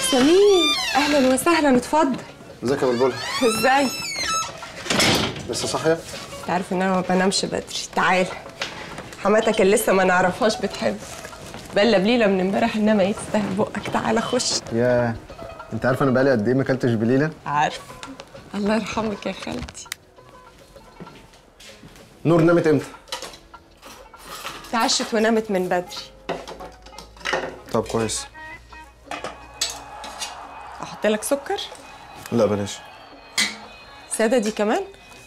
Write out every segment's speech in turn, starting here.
سمير اهلا وسهلا اتفضل ازيك يا بلبل ازاي لسه صاحيه انت عارف ان انا ما بنامش بدري تعال حماتك اللي لسه ما نعرفهاش بتحبك بلا بليله من امبارح انما ايه تستاهل بقك تعالى خش يا انت عارفه انا بقالي قد ايه ما اكلتش بليله عارف الله يرحمك يا خالتي نور نامت امتى تعشت ونامت من بدري طب كويس احط لك سكر لا بلاش ساده دي كمان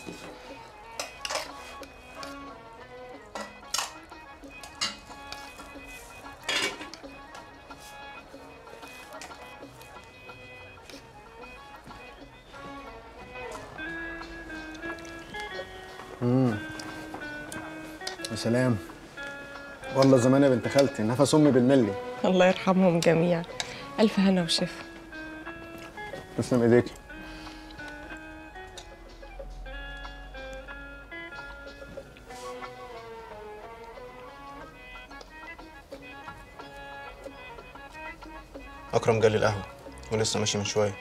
يا سلام والله زمان يا بنت خالتي نفس امي بالملي الله يرحمهم جميعا الف هنا وشفا تسلم ايديك أكرم جالي القهوة ولسه ماشي من شوية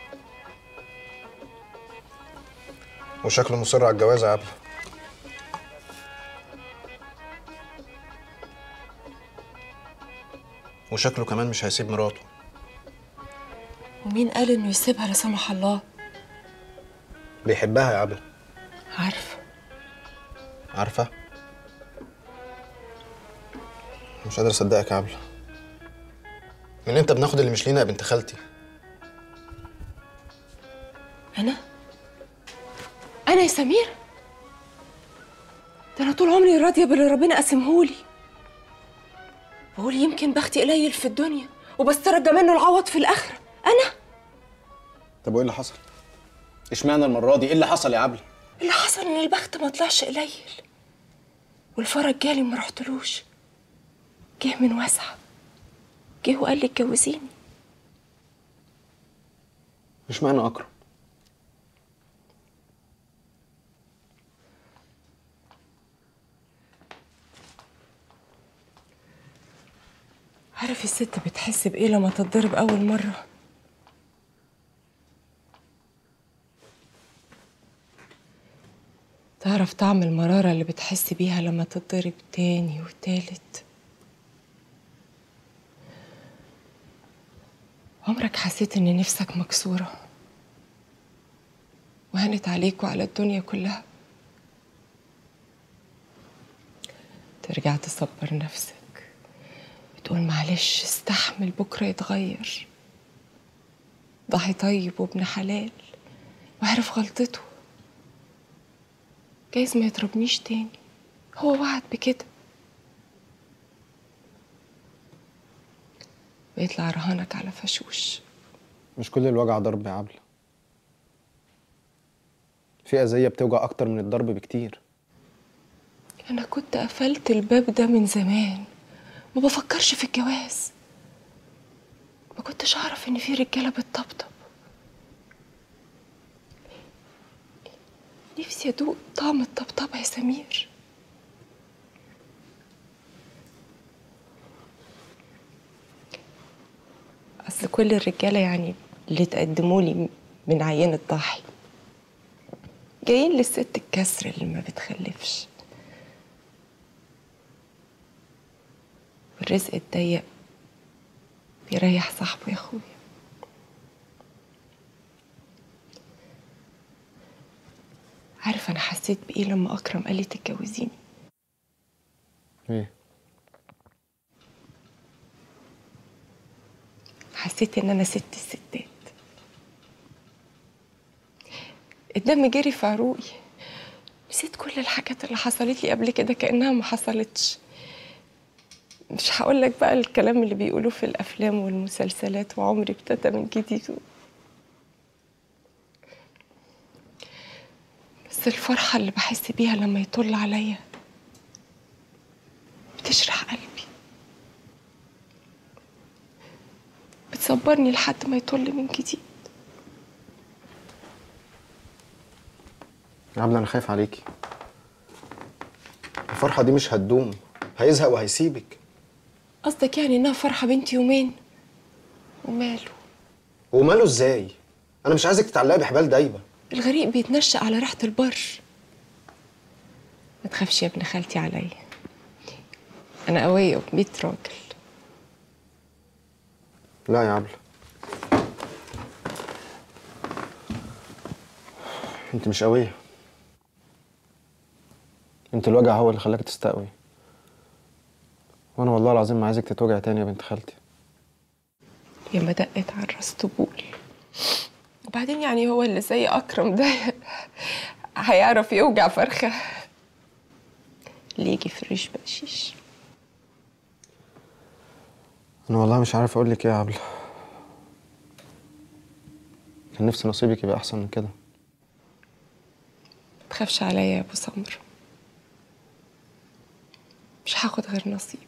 وشكله مصر على الجواز يا عبلة وشكله كمان مش هيسيب مراته ومين قال انه يسيبها لا سمح الله بيحبها يا عبلة عارفه عارفة مش قادر أصدقك يا عبلة من امتى بناخد اللي مش لينا يا بنت خالتي انا انا يا سمير ده انا طول عمري راضيه باللي ربنا قسمهولي بقول يمكن بختي قليل في الدنيا وبسترجى منه العوض في الاخره انا طب وايه اللي حصل اشمعنى المره دي ايه اللي حصل يا عبله اللي حصل ان البخت ما طلعش قليل والفرج جالي ما رحتلوش جه من واسعه جه وقال لي اتجوزيني اشمعنى أكرم عارف الست بتحس بايه لما تتضرب اول مره تعرف طعم المرارة اللي بتحس بيها لما تتضرب تاني وتالت عمرك حسيت ان نفسك مكسورة وهنت عليك وعلى الدنيا كلها ترجع تصبر نفسك بتقول معلش استحمل بكرة يتغير ضحي طيب وابن حلال وعرف غلطته جايز ما يضربنيش تاني هو وعد بكده بيطلع رهانك على فشوش مش كل الوجع ضرب يا عبله في اذيه بتوجع اكتر من الضرب بكتير أنا كنت قفلت الباب ده من زمان ما بفكرش في الجواز ما كنتش أعرف إن في رجالة بتطبطب نفسي أدوق طعم الطبطبة يا سمير أصل كل الرجالة يعني اللي تقدموا لي من عينة ضحي جايين للست الكسر اللي ما بتخلفش والرزق الضيق بيريح صاحبه يا اخويا عارف انا حسيت بايه لما اكرم قال لي تتجوزيني ايه حسيت ان انا ست الستات الدم جري في عروقي نسيت كل الحاجات اللي حصلت لي قبل كده كانها ما حصلتش مش هقول لك بقى الكلام اللي بيقولوه في الافلام والمسلسلات وعمري ابتدى من جديد بس الفرحه اللي بحس بيها لما يطل عليا بتشرح قلبي بتصبرني لحد ما يطل من جديد يا عبله انا خايف عليكي الفرحه دي مش هتدوم هيزهق وهيسيبك قصدك يعني انها فرحه بنتي يومين وماله وماله ازاي انا مش عايزك تتعلقي بحبال دايبه الغريق بيتنشأ على ريحة البر ما تخافش يا ابن خالتي عليا أنا قوية وبميت راجل لا يا عبله انت مش قويه انت الوجع هو اللي خلاك تستقوي وانا والله العظيم ما عايزك تتوجع تاني يا بنت خالتي يا ما دقت على الراس طبول وبعدين يعني هو اللي زي أكرم ده هيعرف يوجع فرخة اللي يجي في الريش بقشيش انا والله مش عارف اقول لك ايه يا عبله كان نفسي نصيبك يبقى احسن من كده ما تخافش عليا يا أبو سمر مش هاخد غير نصيبي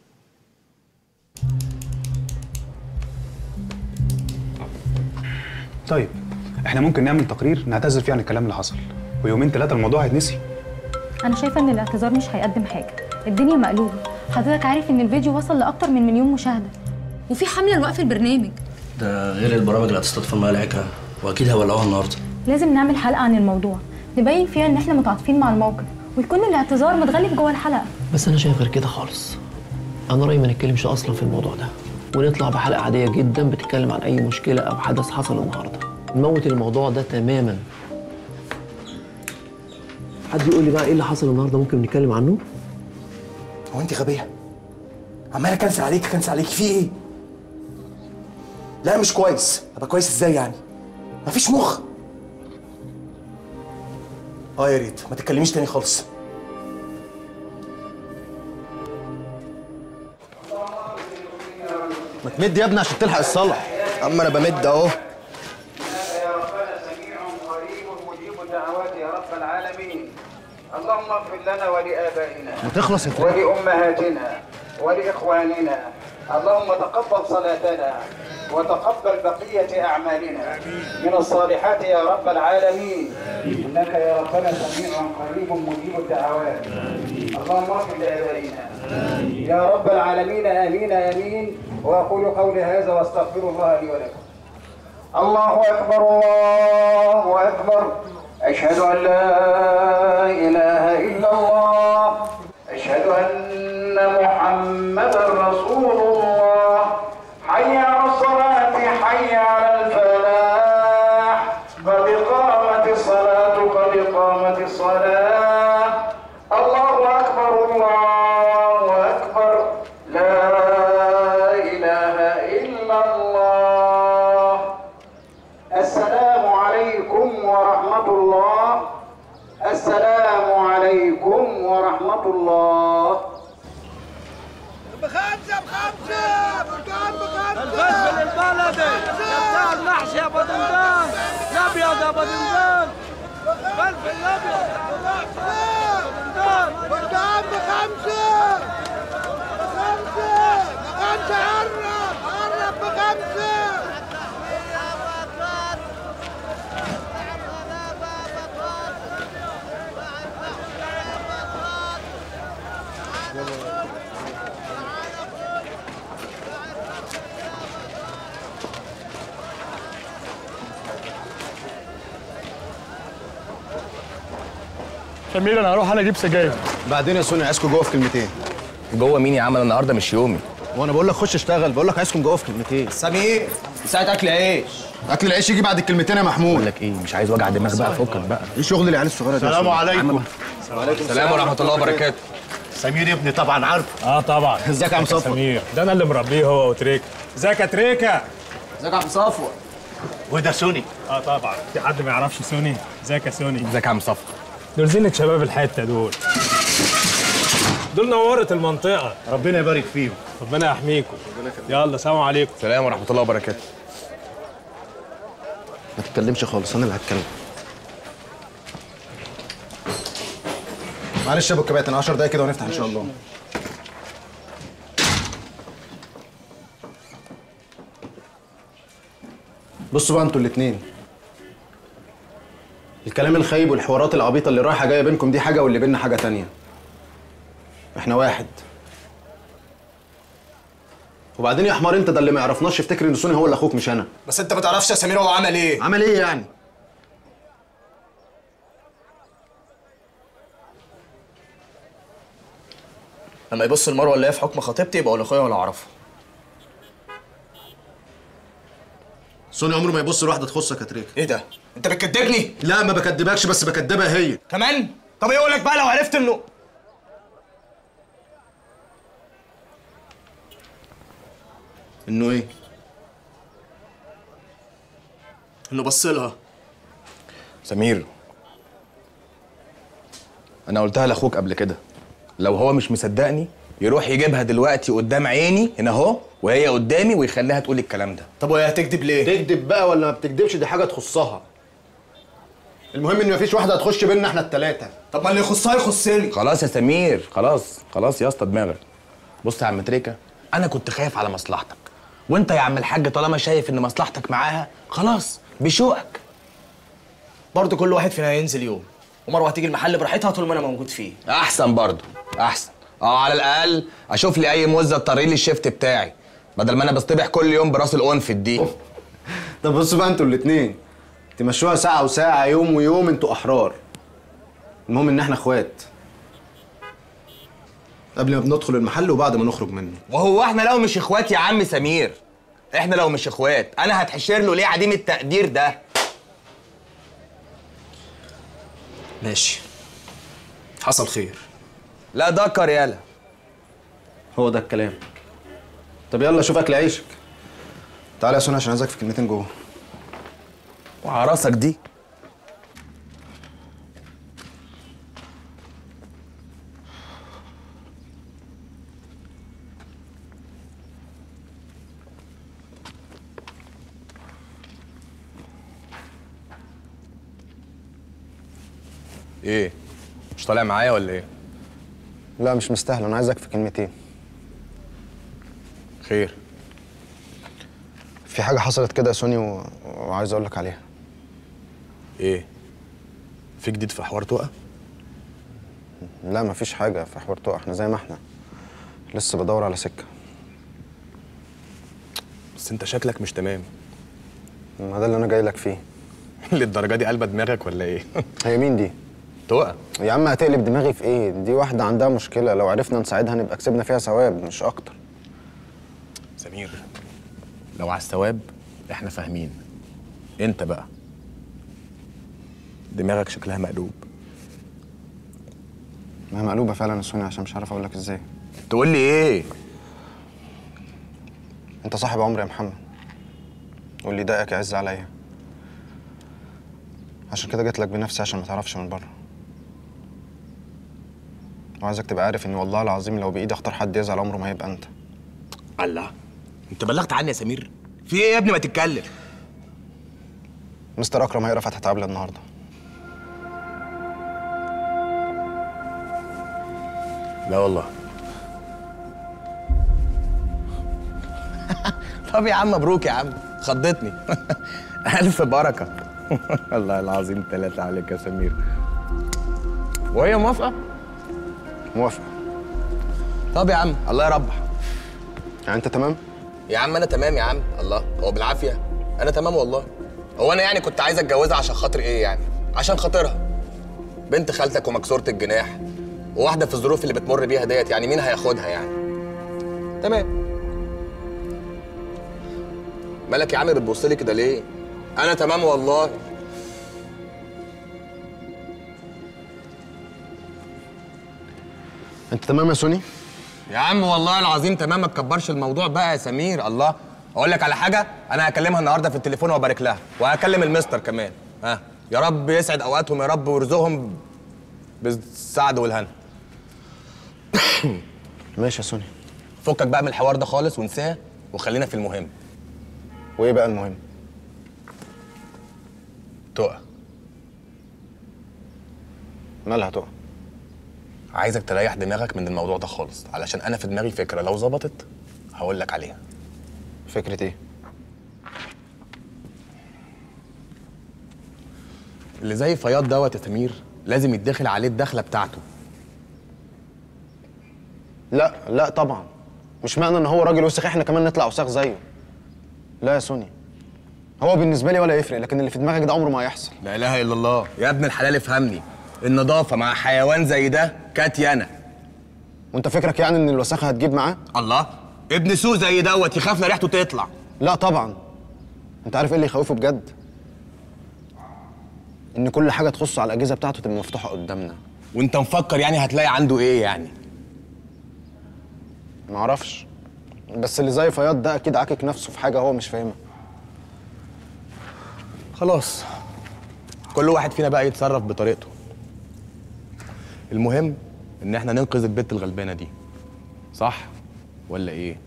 طيب احنا ممكن نعمل تقرير نعتذر فيه عن الكلام اللي حصل ويومين ثلاثه الموضوع هيتنسي انا شايفه ان الاعتذار مش هيقدم حاجه الدنيا مقلوبه حضرتك عارف ان الفيديو وصل لاكتر من مليون مشاهده وفي حمله لوقف البرنامج ده غير البرامج اللي هتستضيف الملاعكة واكيد هيولعوها النهارده لازم نعمل حلقه عن الموضوع نبين فيها ان احنا متعاطفين مع الموقف ويكون الاعتذار متغلف جوه الحلقه بس انا شايف غير كده خالص انا رايي ما نتكلمش اصلا في الموضوع ده ونطلع بحلقه عاديه جدا بتتكلم عن اي مشكله او حدث حصل النهارده نموت الموضوع ده تماما حد يقول لي بقى ايه اللي حصل النهارده ممكن نتكلم عنه هو انت غبيه عماله كنسل عليك كنسل عليك في ايه لا مش كويس ابقى كويس ازاي يعني مفيش مخ اه يا ريت ما تتكلميش تاني خالص ما تمد يا ابني عشان تلحق الصلاه اما انا بمد اهو يا ربنا سميع قريب مجيب الدعوات يا رب العالمين اللهم اغفر لنا ولآبائنا ما تخلص يا فندم ولأمهاتنا ولإخواننا اللهم تقبل صلاتنا وتقبل بقية أعمالنا من الصالحات يا رب العالمين إنك يا ربنا سميع قريب مجيب الدعوات اللهم اغفر لآبائنا يا رب العالمين آمين آمين وأقول قولي هذا وأستغفر الله لي ولكم الله أكبر الله أكبر أشهد أن لا إله إلا الله أشهد أن محمدا رسول الله حي على الصلاة حي على الفلاح قد قامت الصلاة قد قامت الصلاة الله أكبر الله أكبر لا إله إلا الله السلام عليكم ورحمة الله السلام عليكم ورحمة الله بخمسة بخمسة برتقال بخمسة الفلفل البلدي يا بتاع المحشي يا بدندان الابيض يا بدندان فلفل الابيض بدندان برتقال بخمسة بخمسة بخمسة قرب قرب بخمسة سمير انا هروح انا اجيب سجاير بعدين يا سوني عايزكم جوه في كلمتين جوه مين يا عم أنا النهارده مش يومي وانا بقول لك خش اشتغل بقول لك عايزكم جوه في كلمتين سمير ساعة اكل عيش اكل العيش يجي بعد الكلمتين يا بقول محمود لك ايه مش عايز وجع دماغ بقى فكك بقى ايه شغل العيال الصغيره ده يا السلام سوني؟ عليكم السلام ورحمه الله وبركاته سمير ابني طبعا عارفه اه طبعا ازيك يا عم صفوت؟ سمير ده انا اللي مربيه هو وتريكه ازيك يا تريكه ازيك يا عم صفوه وده سوني اه طبعا في حد ما يعرفش سوني ازيك يا سوني ازيك يا عم صفوه دول زينة شباب الحته دول دول نورت المنطقه ربنا يبارك فيهم ربنا يحميكم يلا سلام عليكم السلام ورحمه الله وبركاته ما تتكلمش خالص انا اللي هتكلم معلش يا ابو الكباتن 10 دقايق كده ونفتح ان شاء الله بصوا بقى انتوا الاتنين الكلام الخايب والحوارات العبيطه اللي رايحه جايه بينكم دي حاجه واللي بينا حاجه تانية احنا واحد وبعدين يا حمار انت ده اللي ما يعرفناش يفتكر ان سوني هو اللي اخوك مش انا بس انت ما تعرفش يا سمير هو عمل ايه عمل ايه يعني لما يبص المروه اللي هي في حكم خطيبتي يبقى ولا اخويا ولا اعرفه سوني عمره ما يبص لواحده تخصك يا تريكه ايه ده انت بتكدبني لا ما بكدبكش بس بكدبها هي كمان طب يقول لك بقى لو عرفت انه انه ايه انه بص لها سمير انا قلتها لاخوك قبل كده لو هو مش مصدقني يروح يجيبها دلوقتي قدام عيني هنا اهو وهي قدامي ويخليها تقول الكلام ده طب وهي هتكذب ليه تكذب بقى ولا ما بتكذبش دي حاجه تخصها المهم ان مفيش واحده هتخش بينا احنا التلاته طب ما اللي يخصها يخصني خلاص يا سمير خلاص خلاص يا اسطى دماغك بص يا عم تريكه انا كنت خايف على مصلحتك وانت يا عم الحاج طالما شايف ان مصلحتك معاها خلاص بشوقك برضه كل واحد فينا هينزل يوم ومروه هتيجي المحل براحتها طول ما انا موجود فيه احسن برضه احسن اه على الاقل اشوف لي اي موزه تطري لي الشيفت بتاعي بدل ما انا بصطبح كل يوم براس الانف دي طب بصوا بقى انتوا الاتنين تمشوها ساعه وساعه يوم ويوم انتوا احرار المهم ان احنا اخوات قبل ما بندخل المحل وبعد ما نخرج منه وهو احنا لو مش اخوات يا عم سمير احنا لو مش اخوات انا هتحشر له ليه عديم التقدير ده ماشي حصل خير لا دكر يالا هو ده الكلام طب يلا شوف اكل عيشك تعالى يا سوني عشان عايزك في كلمتين جوه وعلى راسك دي ايه مش طالع معايا ولا ايه لا مش مستاهل انا عايزك في كلمتين خير في حاجه حصلت كده يا سوني و... وعايز اقول لك عليها ايه في جديد في حوار تقى لا مفيش حاجه في حوار تقع احنا زي ما احنا لسه بدور على سكه بس انت شكلك مش تمام ما ده اللي انا جاي لك فيه للدرجه دي قلبه دماغك ولا ايه هي مين دي تقى يا عم هتقلب دماغي في ايه دي واحده عندها مشكله لو عرفنا نساعدها نبقى كسبنا فيها ثواب مش اكتر سمير لو على الثواب احنا فاهمين انت بقى دماغك شكلها مقلوب ما هي مقلوبه فعلا يا سوني عشان مش عارف اقول لك ازاي تقول لي ايه انت صاحب عمري يا محمد واللي ضايقك يعز عليا عشان كده جيت لك بنفسي عشان ما تعرفش من بره وعايزك تبقى عارف اني والله العظيم لو بايدي اختار حد يزعل عمره ما هيبقى انت الله انت بلغت عني يا سمير في ايه يا ابني ما تتكلم مستر اكرم هيقرا فتحة عبلة النهارده لا والله طب يا عم مبروك يا عم خضتني الف بركه الله العظيم ثلاثة عليك يا سمير وهي موافقه موافق طب يا عم الله يربح يعني انت تمام يا عم انا تمام يا عم الله هو بالعافيه انا تمام والله هو انا يعني كنت عايز اتجوزها عشان خاطر ايه يعني عشان خاطرها بنت خالتك ومكسوره الجناح وواحده في الظروف اللي بتمر بيها ديت يعني مين هياخدها يعني تمام مالك يا عم بتبص لي كده ليه انا تمام والله انت تمام يا سوني يا عم والله العظيم تمام ما تكبرش الموضوع بقى يا سمير الله اقول لك على حاجه انا هكلمها النهارده في التليفون وابارك لها وهكلم المستر كمان ها يا رب يسعد اوقاتهم يا رب ويرزقهم بالسعد والهنا ماشي يا سوني فكك بقى من الحوار ده خالص وانساه وخلينا في المهم وايه بقى المهم تقى مالها تقع عايزك تريح دماغك من الموضوع ده خالص علشان انا في دماغي فكره لو ظبطت هقول لك عليها فكره ايه اللي زي فياض دوت يا سمير لازم يتدخل عليه الدخله بتاعته لا لا طبعا مش معنى ان هو راجل وسخ احنا كمان نطلع وساخ زيه لا يا سوني هو بالنسبه لي ولا يفرق لكن اللي في دماغك ده عمره ما هيحصل لا اله الا الله يا ابن الحلال افهمني النظافه مع حيوان زي ده كاتيانا وانت فكرك يعني ان الوساخه هتجيب معاه الله ابن سوق زي دوت يخاف ريحته تطلع لا طبعا انت عارف ايه اللي يخوفه بجد ان كل حاجه تخصه على الاجهزه بتاعته تبقى مفتوحه قدامنا وانت مفكر يعني هتلاقي عنده ايه يعني معرفش بس اللي زي فياض ده اكيد عاكك نفسه في حاجه هو مش فاهمها خلاص كل واحد فينا بقى يتصرف بطريقته المهم ان احنا ننقذ البت الغلبانه دي صح ولا ايه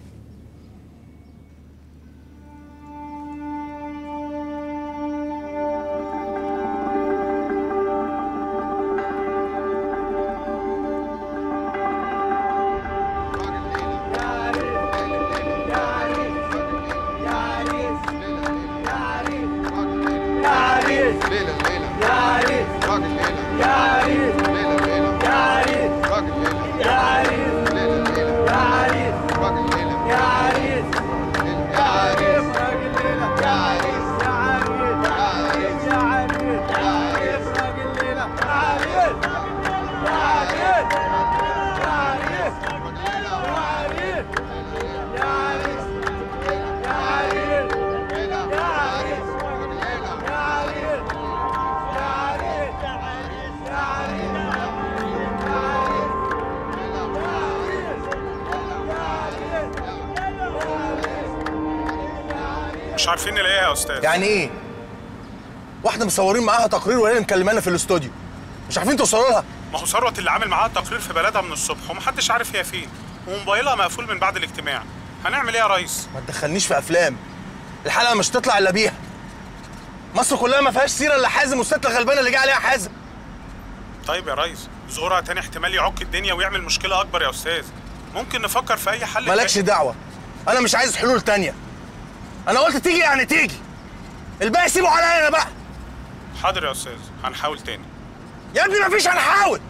مش عارفين نلاقيها يا استاذ يعني ايه واحده مصورين معاها تقرير وهي مكلمانا في الاستوديو مش عارفين توصلوا لها ما هو ثروت اللي عامل معاها التقرير في بلدها من الصبح ومحدش عارف هي فين وموبايلها مقفول من بعد الاجتماع هنعمل ايه يا ريس ما تدخلنيش في افلام الحلقه مش تطلع الا بيها مصر كلها ما فيهاش سيره الا حازم والست الغلبانه اللي جه عليها حازم طيب يا ريس ظهورها تاني احتمال يعك الدنيا ويعمل مشكله اكبر يا استاذ ممكن نفكر في اي حل مالكش تاني. دعوه انا مش عايز حلول تانية انا قلت تيجي يعني تيجي الباقي سيبه عليا انا بقى حاضر يا استاذ هنحاول تاني يا ابني مفيش هنحاول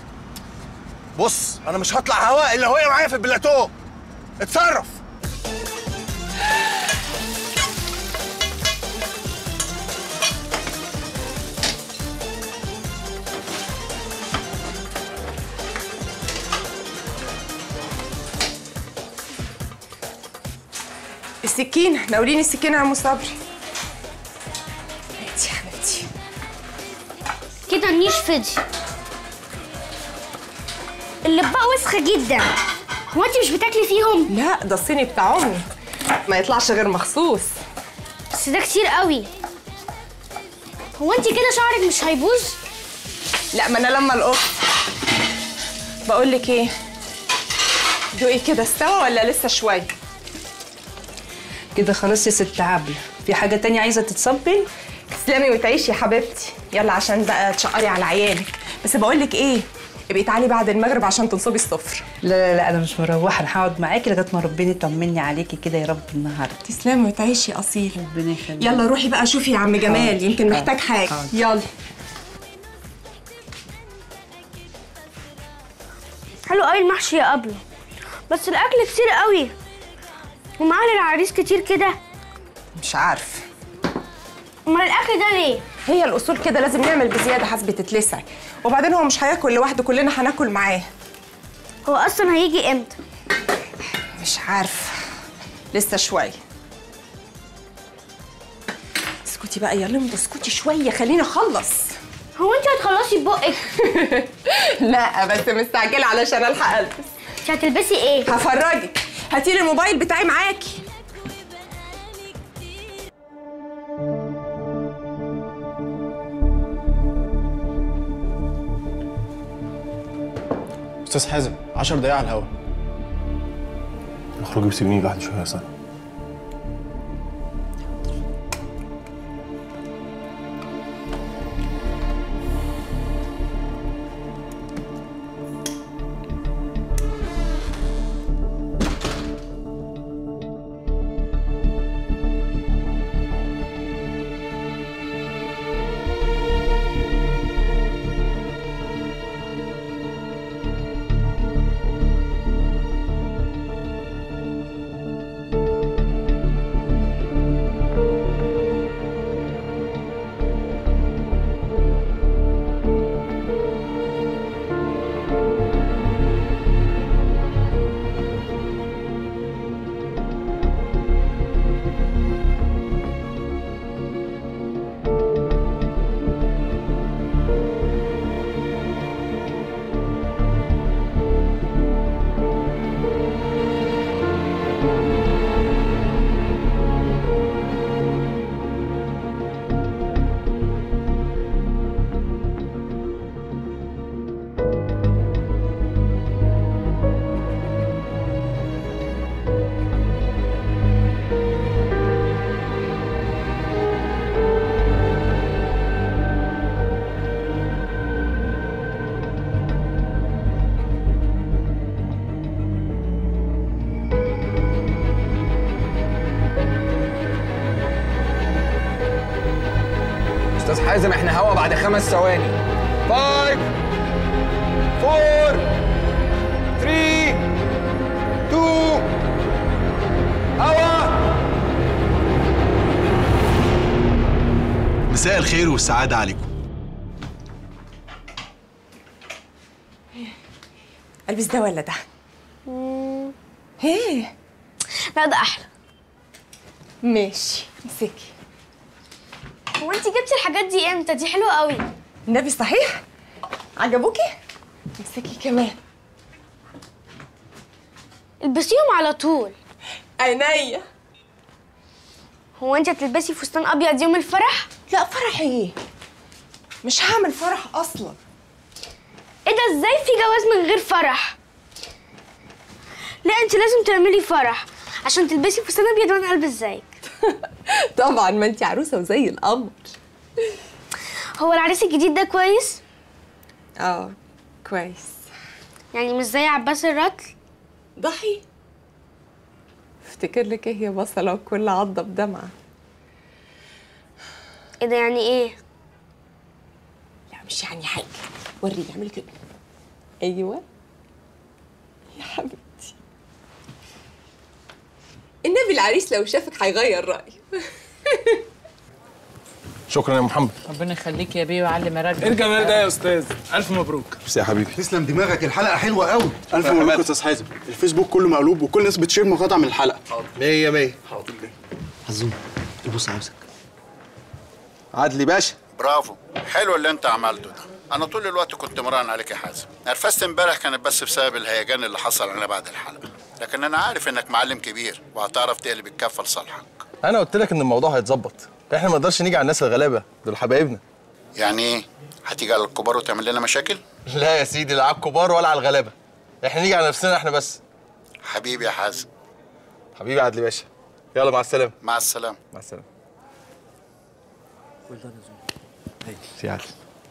بص انا مش هطلع هواء الا وهي معايا في البلاتو اتصرف السكينة ناوليني السكينة يا ام صبري هاتي يا حبيبتي كده النيش فضي اللباء وسخة جدا هو انت مش بتاكلي فيهم؟ لا ده الصيني بتاع امي ما يطلعش غير مخصوص بس ده كتير قوي هو انت كده شعرك مش هيبوظ؟ لا ما انا لما القط بقول لك ايه دوقي كده استوى ولا لسه شويه كده خلاص يا ست عبلة في حاجة تانية عايزة تتصبي؟ تسلمي وتعيشي يا حبيبتي يلا عشان بقى تشقري على عيالك بس بقول لك ايه ابقي تعالي بعد المغرب عشان تنصبي السفره لا لا لا أنا مش مروحة أنا هقعد معاكي لغاية ما ربنا يطمني عليكي كده يا رب النهاردة تسلمي وتعيشي يا اصيل ربنا يخليك يلا روحي بقى شوفي يا عم جمال حاضر، يمكن حاضر، محتاج حاجه حاضر. يلا حلو قوي المحشي يا قبله بس الاكل كتير قوي ومعانا العريس كتير كده مش عارف امال الاكل ده ليه هي الاصول كده لازم نعمل بزياده حسب تتلسع وبعدين هو مش هياكل لوحده كلنا هناكل معاه هو اصلا هيجي امتى مش عارف لسه شويه اسكتي بقى يا لمضة اسكتي شويه خليني اخلص هو انت هتخلصي بقك لا بس مستعجله علشان الحق البس انت هتلبسي ايه هفرجك هاتيلي الموبايل بتاعي معاكي استاذ حازم 10 دقايق على الهوا اخرجي وسيبيني لوحدي شويه يا سنه حازم احنا هوا بعد خمس ثواني 5 4 3 2 هوا مساء الخير والسعادة عليكم البس ده ولا ده هي لا ده احلى ماشي امسكي هو انت جبتي الحاجات دي امتى دي حلوه قوي النبي صحيح عجبوكي امسكي كمان البسيهم على طول عينيا هو انت هتلبسي فستان ابيض يوم الفرح لا فرح ايه مش هعمل فرح اصلا ايه ده ازاي في جواز من غير فرح لا انت لازم تعملي فرح عشان تلبسي فستان ابيض وانا البس زيك طبعا ما انت عروسه وزي القمر هو العريس الجديد ده كويس اه كويس يعني مش زي عباس الرطل ضحي افتكر لك ايه يا بصله وكل عضه بدمعه ايه ده يعني ايه لا مش يعني حاجه وريني اعملي كده ايوه يا حبيبتي النبي العريس لو شافك هيغير رايه شكرا يا محمد ربنا يخليك يا بيه ويعلم راجلك ايه الجمال ده يا استاذ الف مبروك ميرسي يا حبيبي تسلم دماغك الحلقة حلوة قوي الف مبروك يا استاذ حازم الفيسبوك كله مقلوب وكل الناس بتشير مقاطع من الحلقه 100 100 حاضر عزوم البص عاوزك عدلي باشا برافو حلو اللي انت عملته ده انا طول الوقت كنت مراهن عليك يا حازم نرفزت امبارح كانت بس بسبب الهيجان اللي حصل علينا بعد الحلقه لكن انا عارف انك معلم كبير وهتعرف تقلب الكفه لصالحك انا قلت لك ان الموضوع هيتظبط احنا ما نقدرش نيجي على الناس الغلابه دول حبايبنا يعني ايه هتيجي على الكبار وتعمل لنا مشاكل لا يا سيدي لا على الكبار ولا على الغلابه احنا نيجي على نفسنا احنا بس حبيبي يا حازم حبيبي عدلي باشا يلا مع السلامه مع السلامه مع السلامه سي عدلي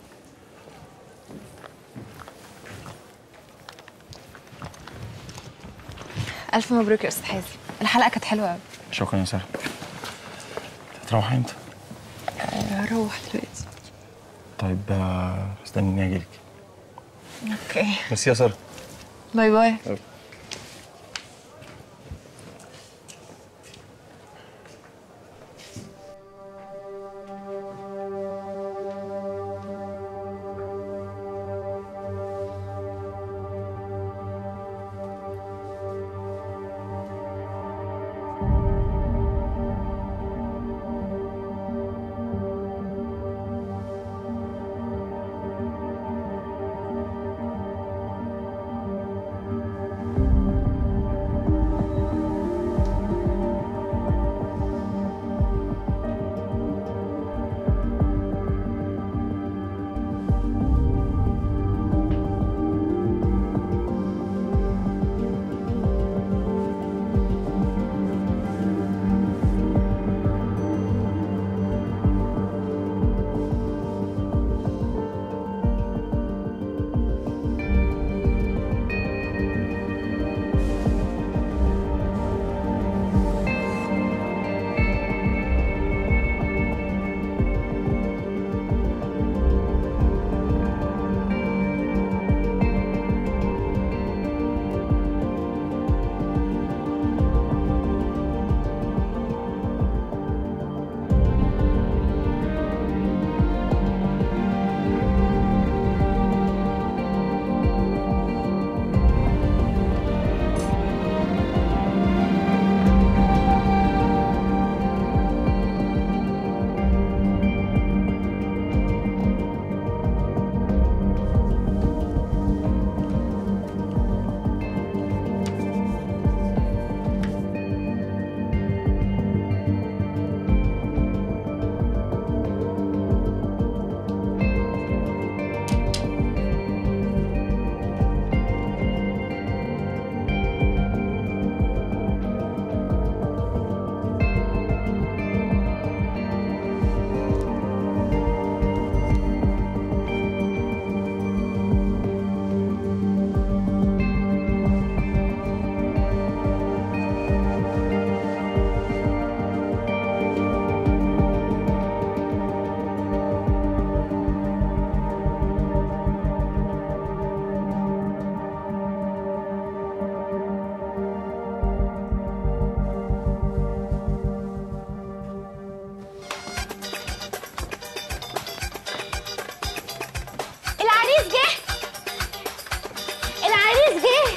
الف مبروك يا استاذ حازم الحلقه كانت حلوه قوي شكرا يا ساره هتروحي امتى هروح دلوقتي طيب آه، استنيني اجي لك اوكي ميرسي يا ساره باي باي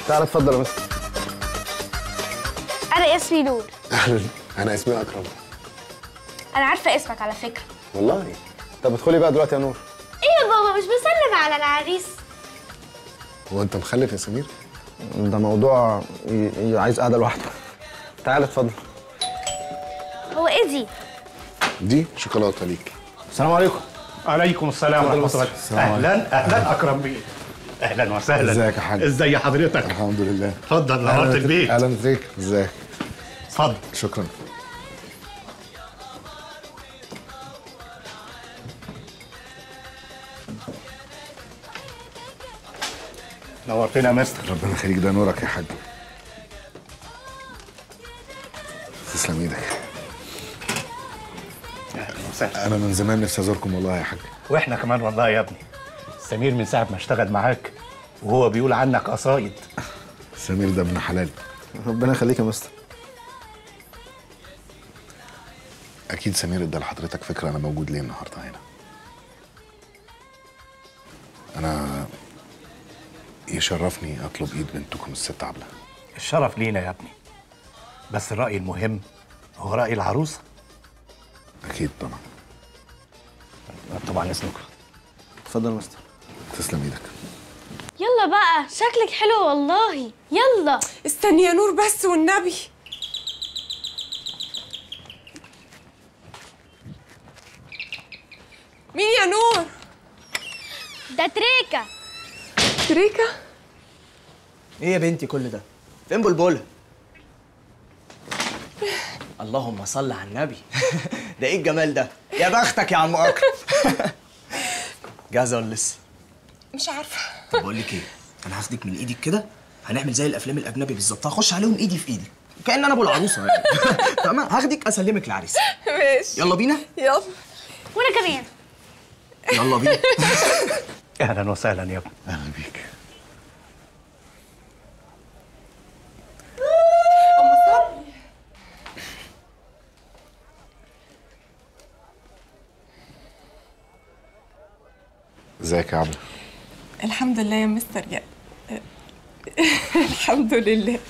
تعالى اتفضل يا مستر انا اسمي نور اهلا انا اسمي اكرم انا عارفه اسمك على فكره والله طب ادخلي بقى دلوقتي يا نور ايه يا بابا مش بسلم على العريس هو انت مخلف يا سمير ده موضوع ي- ي- عايز قعده لوحده تعالى اتفضل هو ايه دي دي شوكولاته ليك السلام عليكم عليكم السلام اتفضل ورحمه الله مصر. السلام عليكم. اهلا اهلا اكرم بيه اهلا وسهلا ازيك يا حاج ازي حضرتك الحمد لله اتفضل نورت البيت اهلا بيك ازيك اتفضل شكرا نورتنا يا مستر ربنا يخليك ده نورك يا حاج تسلم ايدك انا من زمان نفسي ازوركم والله يا حاج واحنا كمان والله يا ابني سمير من ساعه ما اشتغل معاك وهو بيقول عنك قصايد سمير ده ابن حلال ربنا يخليك يا مستر اكيد سمير ادى لحضرتك فكره انا موجود ليه النهارده هنا انا يشرفني اطلب ايد بنتكم الست عبله الشرف لينا يا ابني بس الراي المهم هو راي العروسه اكيد طبعا طبعا اذنكم اتفضل يا مستر تسلم ايدك يلا بقى شكلك حلو والله يلا استني يا نور بس والنبي مين يا نور ده تريكة تريكة ايه يا بنتي كل ده؟ فين بلبلة؟ اللهم صل على النبي ده ايه الجمال ده؟ يا بختك يا عم اكرم جاهزة ولا لسه؟ مش عارفة طب بقول لك ايه؟ انا هاخدك من ايدك كده هنعمل زي الافلام الاجنبي بالظبط هخش عليهم ايدي في ايدي كأن انا ابو العروسه يعني تمام هاخدك اسلمك العريس ماشي يلا بينا يلا وانا كمان يلا بينا اهلا وسهلا يا ابني اهلا بيك ازيك يا عبله الحمد لله يا مستر يا الحمد لله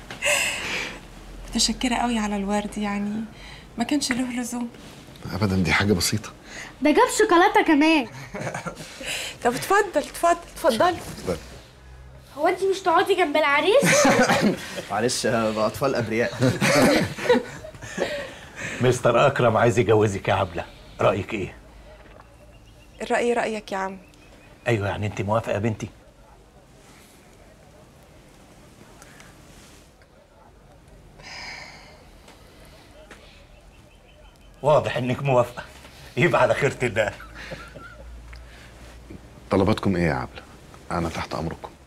متشكرة قوي على الورد يعني ما كانش له لزوم ابدا دي حاجه بسيطه ده جاب شوكولاتة كمان طب اتفضل اتفضل اتفضلي هو انت مش تقعدي جنب العريس معلش بقى اطفال ابرياء مستر اكرم عايز يجوزك يا عبله رايك ايه الرأي رأيك يا عم ايوه يعني انت موافقه يا بنتي واضح انك موافقه يبقى على خيرة الله طلباتكم ايه يا عبله انا تحت امركم